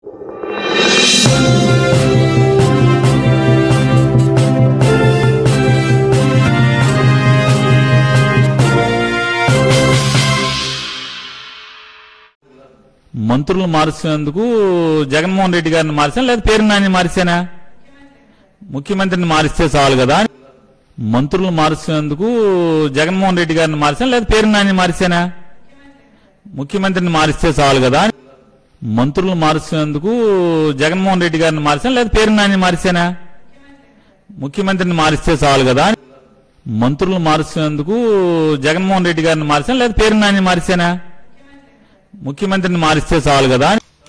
మంత్రులను మార్చినందుకు జగన్మోహన్ రెడ్డి గారిని మార్చాను లేదా పేరు నాని మార్చానా ముఖ్యమంత్రిని మారిస్తే చాలు కదా మంత్రులను మార్చినందుకు జగన్మోహన్ రెడ్డి గారిని మార్చాను లేదా పేరు నాని మార్చానా ముఖ్యమంత్రిని మారిస్తే చాలు కదా మంత్రులను మార్చినందుకు జగన్మోహన్ రెడ్డి గారిని మార్చాను లేదా పేరు నాని మార్చానా ముఖ్యమంత్రిని మారిస్తే చాలు కదా మంత్రులను మార్చినందుకు జగన్మోహన్ రెడ్డి గారిని మార్చాను లేదా పేరు నాని మార్చానా ముఖ్యమంత్రిని మారిస్తే చాలు కదా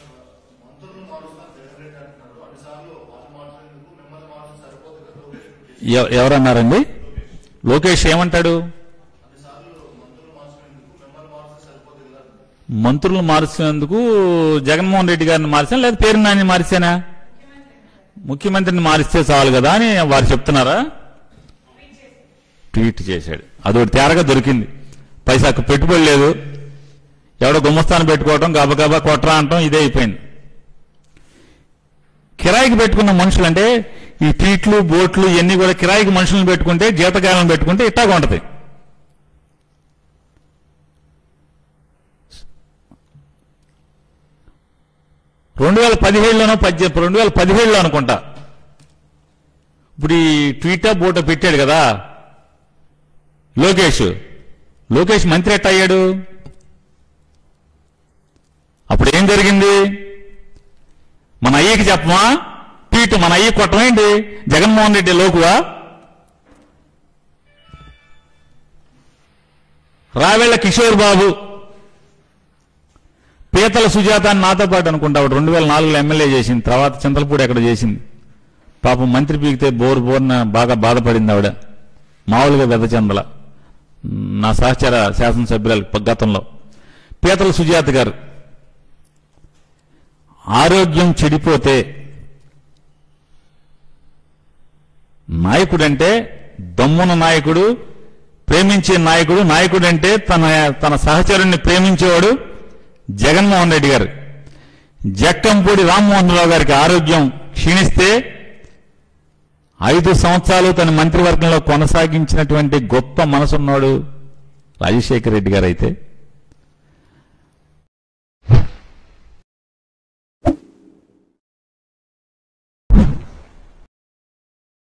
ఎవ- ఎవరన్నారండి లోకేష్ ఏమంటాడు మంత్రులు మార్చినందుకు జగన్మోహన్ రెడ్డి గారిని మార్చాను లేదా పేరు నాని మార్చానా ముఖ్యమంత్రిని మారిస్తే చాలు కదా అని వారు చెప్తున్నారా ట్వీట్ చేశాడు అదొకటి తేరగా దొరికింది పైసాకు పెట్టుబడి లేదు ఎవడో గుమ్మస్తాను పెట్టుకోవటం గబగబా కొట్రా అంటాం ఇదే అయిపోయింది కిరాయికి పెట్టుకున్న మనుషులు అంటే ఈ ట్వీట్లు బోట్లు ఇవన్నీ కూడా కిరాయికి మనుషులను పెట్టుకుంటే జీతకాలను పెట్టుకుంటే ఇట్టాగా ఉంటది రెండు వేల పదిహేడులోనో పద్దె రెండు వేల పదిహేడులో అనుకుంటా ఇప్పుడు ఈ ట్వీటా బోటో పెట్టాడు కదా లోకేష్ లోకేష్ మంత్రి ఎట్ట అయ్యాడు అప్పుడు ఏం జరిగింది మన అయ్యకి చెప్పమా ట్వీట్ మన అయ్య కొట్టమేంటి జగన్మోహన్ రెడ్డి లోకువా రావెళ్ల కిషోర్ బాబు పీతల సుజాత అని నాతో పాటు అనుకుంటా ఆవిడ రెండు వేల నాలుగులో ఎమ్మెల్యే చేసింది తర్వాత చింతలపూడి ఎక్కడ చేసింది పాపం మంత్రి పీకితే బోరు బోర్న బాగా బాధపడింది ఆవిడ మామూలుగా వెదచందల నా సహచర శాసనసభ్యురాలు గతంలో పీతల సుజాత గారు ఆరోగ్యం చెడిపోతే నాయకుడంటే దమ్మున నాయకుడు ప్రేమించే నాయకుడు నాయకుడంటే తన తన సహచరుణ్ణి ప్రేమించేవాడు జగన్మోహన్ రెడ్డి గారు జక్కంపూడి రామ్మోహన్ రావు గారికి ఆరోగ్యం క్షీణిస్తే ఐదు సంవత్సరాలు తన మంత్రివర్గంలో కొనసాగించినటువంటి గొప్ప మనసున్నాడు రాజశేఖర రెడ్డి గారు అయితే